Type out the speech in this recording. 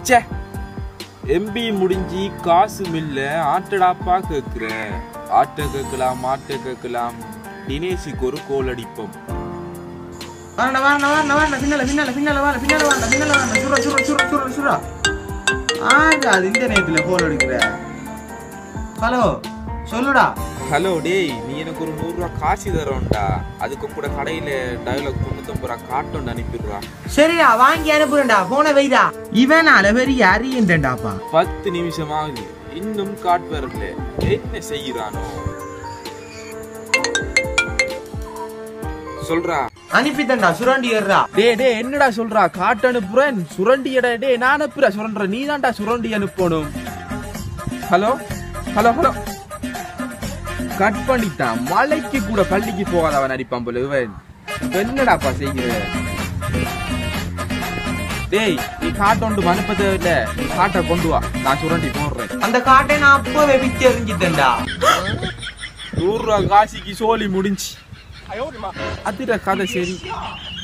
ச்சே எம்பி முடிஞ்சு காசு மில்ல ஆட்டடாப்பா கேக்குற ஆட்ட கேட்கலாம் ஆட்ட கேட்கலாம் தினேஷுக்கு ஒரு கோல் அடிப்போம் வரண்ட வரண்ட வரண்ட வரண்ட பின்னால பின்னால பின்னால வர பின்னால வரண்ட பின்னால வரண்ட சுரா சுரா சுரா சுரா சுரா ஆங்க அது இந்த நேரத்துல போன் எடுக்கிற ஹலோ சொல்லுடா ஹலோ டேய் நீ எனக்கு ஒரு நூறு ரூபா காசு தரோம்டா அதுக்கு கூட கடையில டயலாக் தொண்ணூத்தொம்பது ரூபா காட்டன் அனுப்பிடுறா சரிடா வாங்கி அனுப்புறேன்டா போன வைடா இவன் அளவரி அறியண்டேன்டாப்பா பத்து நிமிஷம் ஆகுது இன்னும் காட் வரல என்ன செய்யறானோ சொல்றா அனுப்பித்தண்டா சுராண்டி ஏறுறா டே டே என்னடா சொல்றா காட்டு அனுப்புறேன் சுரண்டியடா டே நான் அனுப்புற சுரண்ட நீ தான்டா சுரண்டி அனுப்பணும் ஹலோ ஹலோ ஹலோ கட் பண்ணிட்டான் மலைக்கு கூட பள்ளிக்கு போகாதவன் அடிப்பான் போல இவன் இப்ப என்னடாப்பா செய்கிற டேய் நீ காட்டு ஒன்று அனுப்ப தேவையில்ல நீ காட்டை கொண்டு வா நான் சுரண்டி போடுறேன் அந்த காட்டை நான் அப்பவே வித்து எறிஞ்சிட்டேன்டா நூறு ரூபா காசிக்கு சோலி முடிஞ்சு அதுல கதை சரி